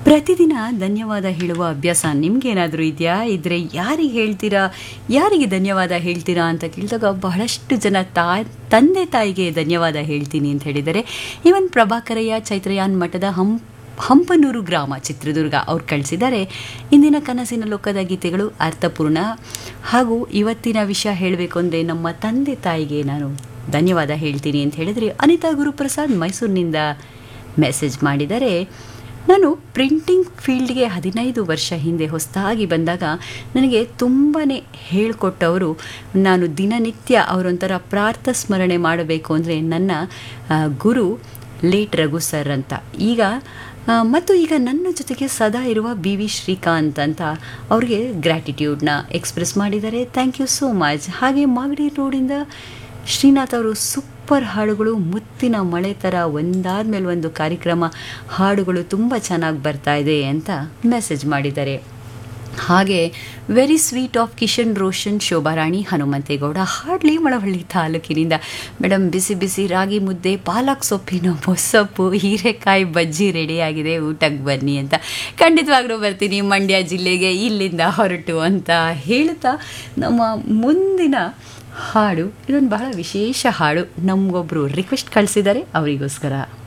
ಪ್ರತಿದಿನ ಧನ್ಯವಾದ ಹೇಳುವ ಅಭ್ಯಾಸ ನಿಮ್ಗೇನಾದರೂ ಇದೆಯಾ ಇದ್ರೆ ಯಾರಿಗೆ ಹೇಳ್ತೀರಾ ಯಾರಿಗೆ ಧನ್ಯವಾದ ಹೇಳ್ತೀರಾ ಅಂತ ಕೇಳಿದಾಗ ಬಹಳಷ್ಟು ಜನ ತಾ ತಂದೆ ತಾಯಿಗೆ ಧನ್ಯವಾದ ಹೇಳ್ತೀನಿ ಅಂತ ಹೇಳಿದರೆ ಇವನ್ ಪ್ರಭಾಕರಯ್ಯ ಚೈತ್ರಯಾನ್ ಮಠದ ಹಂ ಹಂಪನೂರು ಗ್ರಾಮ ಚಿತ್ರದುರ್ಗ ಅವ್ರು ಕಳಿಸಿದ್ದಾರೆ ಇಂದಿನ ಕನಸಿನ ಲೋಕದ ಗೀತೆಗಳು ಅರ್ಥಪೂರ್ಣ ಹಾಗೂ ಇವತ್ತಿನ ವಿಷಯ ಹೇಳಬೇಕು ಅಂದರೆ ನಮ್ಮ ತಂದೆ ತಾಯಿಗೆ ನಾನು ಧನ್ಯವಾದ ಹೇಳ್ತೀನಿ ಅಂತ ಹೇಳಿದರೆ ಅನಿತಾ ಗುರುಪ್ರಸಾದ್ ಮೈಸೂರಿನಿಂದ ಮೆಸೇಜ್ ಮಾಡಿದರೆ ನಾನು ಪ್ರಿಂಟಿಂಗ್ ಫೀಲ್ಡ್ಗೆ ಹದಿನೈದು ವರ್ಷ ಹಿಂದೆ ಹೊಸದಾಗಿ ಬಂದಾಗ ನನಗೆ ತುಂಬಾ ಹೇಳಿಕೊಟ್ಟವರು ನಾನು ದಿನನಿತ್ಯ ಅವರೊಂಥರ ಪ್ರಾರ್ಥ ಸ್ಮರಣೆ ಮಾಡಬೇಕು ಅಂದರೆ ನನ್ನ ಆ, ಗುರು ಲೇಟ್ ರಘು ಸರ್ ಅಂತ ಈಗ ಆ, ಮತ್ತು ಈಗ ನನ್ನ ಜೊತೆಗೆ ಸದಾ ಇರುವ ಬಿ ವಿ ಶ್ರೀಕಾಂತ್ ಅಂತ ಅವ್ರಿಗೆ ಗ್ರ್ಯಾಟಿಟ್ಯೂಡ್ನ ಎಕ್ಸ್ಪ್ರೆಸ್ ಮಾಡಿದ್ದಾರೆ ಥ್ಯಾಂಕ್ ಯು ಸೋ ಮಚ್ ಹಾಗೆ ಮಾಗಡಿ ರೋಡಿಂದ ಶ್ರೀನಾಥ್ ಅವರು ಸೂಪರ್ ಹಾಡುಗಳು ಮುತ್ತಿನ ಮಳೆ ಥರ ಒಂದಾದ್ಮೇಲೆ ಒಂದು ಕಾರ್ಯಕ್ರಮ ಹಾಡುಗಳು ತುಂಬ ಚೆನ್ನಾಗಿ ಬರ್ತಾ ಇದೆ ಅಂತ ಮೆಸೇಜ್ ಮಾಡಿದ್ದಾರೆ ಹಾಗೆ very sweet of Kishan Roshan Shobharani Hanumanthegowda Hadli Malavalli ತಾಲೂಕಿನಿಂದ ಮೇಡಮ್ ಬಿಸಿ ಬಿಸಿ ರಾಗಿ ಮುದ್ದೆ ಪಾಲಕ್ ಸೊಪ್ಪಿನ ಮೊಸಪ್ಪು ಹೀರೆಕಾಯಿ ಬಜ್ಜಿ ರೆಡಿಯಾಗಿದೆ ಊಟಕ್ಕೆ ಬನ್ನಿ ಅಂತ ಖಂಡಿತವಾಗ್ಲೂ ಬರ್ತೀನಿ ಮಂಡ್ಯ ಜಿಲ್ಲೆಗೆ ಇಲ್ಲಿಂದ ಹೊರಟು ಅಂತ ಹೇಳ್ತಾ ನಮ್ಮ ಮುಂದಿನ ಹಾಡು ಇದೊಂದು ಬಹಳ ವಿಶೇಷ ಹಾಡು ನಮಗೊಬ್ಬರು ರಿಕ್ವೆಸ್ಟ್ ಕಳಿಸಿದ್ದಾರೆ ಅವರಿಗೋಸ್ಕರ